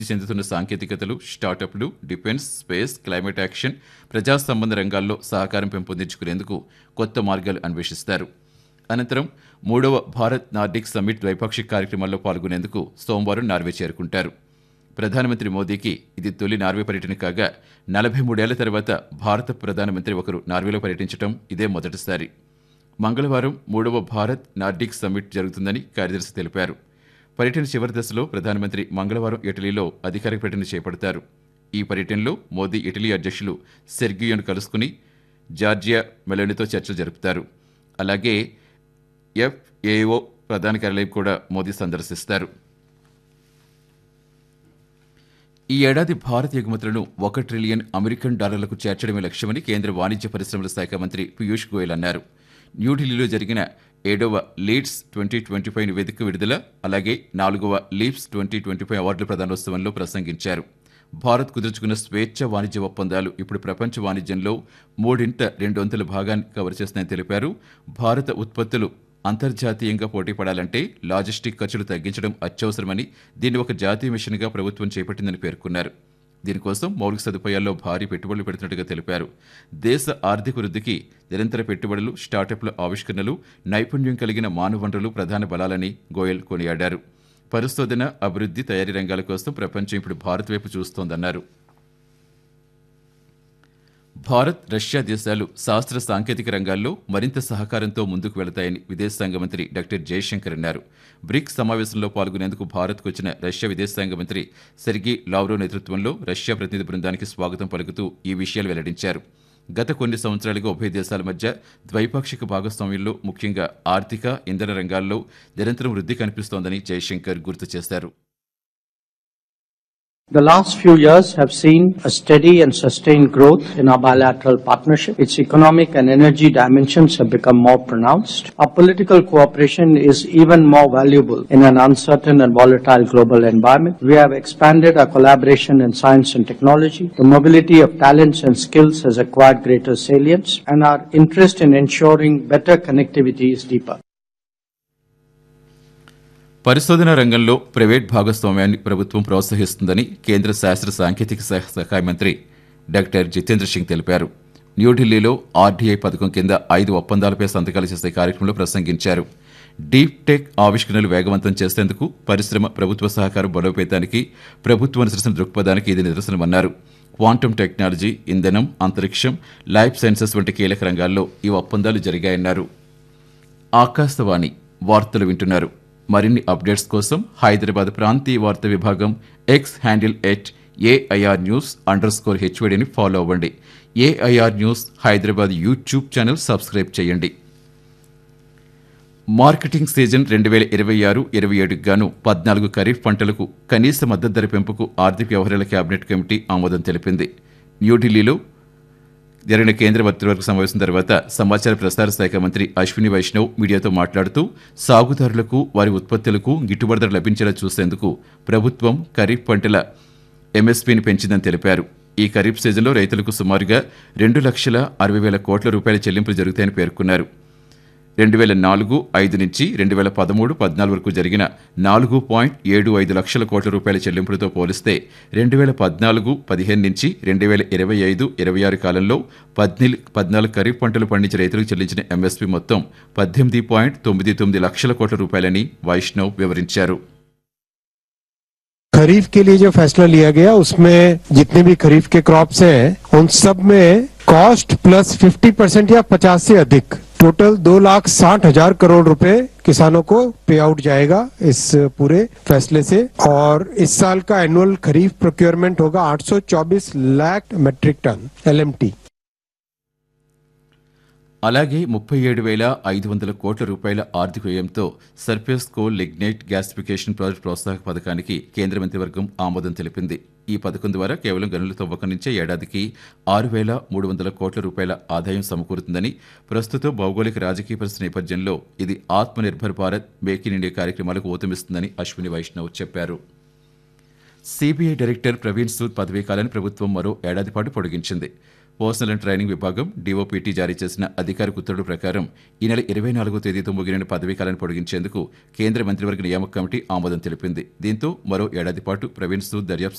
చెందుతున్న సాంకేతికతలు స్టార్టప్లు డిఫెన్స్ స్పేస్ క్లైమేట్ యాక్షన్ ప్రజా సంబంధ రంగాల్లో సహకారం పెంపొందించుకునేందుకు కొత్త మార్గాలు అన్వేషిస్తారు అనంతరం మూడవ భారత్ నార్డిక్ సమ్మిట్ ద్వైపాక్షిక కార్యక్రమాల్లో పాల్గొనేందుకు సోమవారం నార్వే చేరుకుంటారు ప్రధానమంత్రి మోదీకి ఇది తొలి నార్వే పర్యటన కాగా నలభై మూడేళ్ల తర్వాత భారత ప్రధానమంత్రి ఒకరు నార్వేలో పర్యటించడం ఇదే మొదటిసారి మంగళవారం మూడవ భారత్ నార్డిక్ సమ్మిట్ జరుగుతుందని కార్యదర్శి తెలిపారు పర్యటన చివరి దశలో ప్రధానమంత్రి మంగళవారం ఇటలీలో అధికారిక పర్యటన చేపడతారు ఈ పర్యటనలో మోదీ ఇటలీ అధ్యక్షులు సెర్గియోను కలుసుకుని జార్జియా మెలోనితో చర్చలు జరుపుతారు అలాగే ఎఫ్ఏఓ ప్రధాన కార్యాలయం కూడా మోదీ సందర్శిస్తారు ఈ ఏడాది భారత్ ఎగుమతులను ఒక ట్రిలియన్ అమెరికన్ డాలర్లకు చేర్చడమే లక్ష్యమని కేంద్ర వాణిజ్య పరిశ్రమల శాఖ మంత్రి పీయూష్ గోయల్ అన్నారు న్యూఢిల్లీలో జరిగిన ఏడవ లీడ్స్ ట్వంటీ ట్వంటీ ఫైవ్ నివేదిక విడుదల అలాగే నాలుగవ లీప్స్ ట్వంటీ ట్వంటీ ఫైవ్ అవార్డుల ప్రదానోత్సవంలో ప్రసంగించారు భారత్ కుదుర్చుకున్న స్వేచ్ఛ వాణిజ్య ఒప్పందాలు ఇప్పుడు ప్రపంచ వాణిజ్యంలో మూడింట రెండు వంతుల భాగాన్ని కవర్ చేస్తున్నాయని తెలిపారు భారత ఉత్పత్తులు అంతర్జాతీయంగా పోటీపడాలంటే లాజిస్టిక్ ఖర్చులు తగ్గించడం అత్యవసరమని దీన్ని ఒక జాతీయ మిషన్గా ప్రభుత్వం చేపట్టిందని పేర్కొన్నారు దీనికోసం మౌలిక సదుపాయాల్లో భారీ పెట్టుబడులు పెడుతున్నట్టుగా తెలిపారు దేశ ఆర్థిక వృద్ధికి నిరంతర పెట్టుబడులు స్టార్టప్ల ఆవిష్కరణలు నైపుణ్యం కలిగిన మానవ వనరులు ప్రధాన బలాలని గోయల్ కొనియాడారు పరిశోధన అభివృద్ధి తయారీ రంగాల కోసం ప్రపంచం ఇప్పుడు భారత్ వైపు చూస్తోందన్నారు భారత్ రష్యా దేశాలు శాస్త్ర సాంకేతిక రంగాల్లో మరింత సహకారంతో ముందుకు వెళతాయని విదేశాంగ మంత్రి డాక్టర్ జయశంకర్ అన్నారు బ్రిక్స్ సమావేశంలో పాల్గొనేందుకు భారత్కు వచ్చిన రష్యా విదేశాంగ మంత్రి సెర్గీ లావ్రో నేతృత్వంలో రష్యా ప్రతినిధి బృందానికి స్వాగతం పలుకుతూ ఈ విషయాలు వెల్లడించారు గత కొన్ని సంవత్సరాలుగా ఉభయ దేశాల మధ్య ద్వైపాక్షిక భాగస్వామ్యంలో ముఖ్యంగా ఆర్థిక ఇంధన రంగాల్లో నిరంతరం వృద్ధి కనిపిస్తోందని జయశంకర్ గుర్తు చేశారు The last few years have seen a steady and sustained growth in our bilateral partnership. Its economic and energy dimensions have become more pronounced. Our political cooperation is even more valuable in an uncertain and volatile global environment. We have expanded our collaboration in science and technology. The mobility of talents and skills has acquired greater salience, and our interest in ensuring better connectivity is deeper. పరిశోధన రంగంలో private భాగస్వామ్యాన్ని ప్రభుత్వం ప్రోత్సహిస్తుందని కేంద్ర శాస్త్ర సాంకేతిక శాఖ సహాయ మంత్రి డాక్టర్ జితేంద్ర సింగ్ తెలిపారు న్యూఢిల్లీలో ఆర్డీఐ పథకం కింద ఐదు ఒప్పందాలపై సంతకాలు చేసే కార్యక్రమంలో ప్రసంగించారు డీప్ టెక్ ఆవిష్కరణలు వేగవంతం చేసేందుకు పరిశ్రమ ప్రభుత్వ సహకారం బలోపేతానికి ప్రభుత్వం అనుసరిస్తున్న దృక్పథానికి ఇది నిదర్శనమన్నారు క్వాంటమ్ టెక్నాలజీ ఇంధనం అంతరిక్షం లైఫ్ సైన్సెస్ వంటి కీలక రంగాల్లో ఈ ఒప్పందాలు జరిగాయన్నారు ఆకాశవాణి వార్తలు వింటున్నారు మరిన్ని అప్డేట్స్ కోసం హైదరాబాద్ ప్రాంతీయ వార్తా విభాగం X handle at AIR news underscore హెచ్వడిని ఫాలో అవ్వండి AIR news Hyderabad YouTube channel subscribe చేయండి మార్కెటింగ్ సీజన్ రెండు వేల ఇరవై ఆరు ఇరవై ఏడుకు గాను పద్నాలుగు ఖరీఫ్ పంటలకు కనీస మద్దతు ధర పెంపుకు ఆర్థిక వ్యవహారాల కేబినెట్ కమిటీ ఆమోదం తెలిపింది న్యూఢిల్లీలో జరిగిన కేంద్ర మంత్రివర్గ సమావేశం తర్వాత సమాచార ప్రసార శాఖ మంత్రి అశ్విని వైష్ణవ్ మీడియాతో మాట్లాడుతూ సాగుదారులకు వారి ఉత్పత్తులకు గిట్టుబాటు ధర లభించేలా చూసేందుకు ప్రభుత్వం ఖరీఫ్ పంటల ఎంఎస్పీని పెంచిందని తెలిపారు ఈ ఖరీఫ్ సీజన్లో రైతులకు సుమారుగా రెండు లక్షల అరవై వేల కోట్ల రూపాయల చెల్లింపులు జరుగుతాయని పేర్కొన్నారు రెండు వేల నాలుగు ఐదు నుంచి రెండు వేల పదమూడు పద్నాలుగు వరకు జరిగిన నాలుగు పాయింట్ ఏడు ఐదు లక్షల కోట్ల రూపాయల చెల్లింపులతో పోలిస్తే రెండు వేల పద్నాలుగు పదిహేను నుంచి రెండు వేల ఇరవై ఐదు ఇరవై ఆరు కాలంలో పద్నిల్ పద్నాలుగు ఖరీఫ్ పంటలు పండించే రైతులకు చెల్లించిన ఎంఎస్పీ మొత్తం పద్దెనిమిది పాయింట్ తొమ్మిది తొమ్మిది లక్షల కోట్ల రూపాయలని వైష్ణవ్ వివరించారు खरीफ के लिए जो फैसला लिया गया उसमें जितने भी खरीफ के क्रॉप्स हैं उन सब में कॉस्ट प्लस 50 परसेंट या 50 से अधिक टोटल दो लाख साठ हजार करोड़ रुपए किसानों को पे आउट जाएगा इस पूरे फैसले से और इस साल का एनुअल खरीफ प्रोक्योरमेंट होगा 824 लाख मेट्रिक टन एलएमटी అలాగే ముప్పై ఏడు వేల ఐదు వందల కోట్ల రూపాయల ఆర్థిక వ్యయంతో surface coal lignite gasification project ప్రోత్సాహక పథకానికి కేంద్ర మంత్రివర్గం ఆమోదం తెలిపింది ఈ పథకం ద్వారా కేవలం గనుల తవ్వకం నుంచే ఏడాదికి ఆరు వేల మూడు వందల కోట్ల రూపాయల ఆదాయం సమకూరుతుందని ప్రస్తుత భౌగోళిక రాజకీయ పరిస్థితి నేపథ్యంలో ఇది Atmanirbhar Bharat make in India కార్యక్రమాలకు ఊతమిస్తుందని అశ్విని వైష్ణవ్ చెప్పారు సిబిఐ డైరెక్టర్ ప్రవీణ్ సూద్ పదవీ కాలాన్ని ప్రభుత్వం మరో ఏడాది పాటు పొడిగించింది పర్సనల్ అండ్ ట్రైనింగ్ విభాగం డీఓపీటీ జారీ చేసిన అధికారిక ఉత్తర్వుల ప్రకారం ఈ నెల ఇరవై నాలుగో తేదీతో ముగిన పదవీ కాలాన్ని పొడిగించేందుకు కేంద్ర మంత్రివర్గ నియామక కమిటీ ఆమోదం తెలిపింది దీంతో మరో ఏడాది పాటు ప్రవీణ్ సూద్ దర్యాప్తు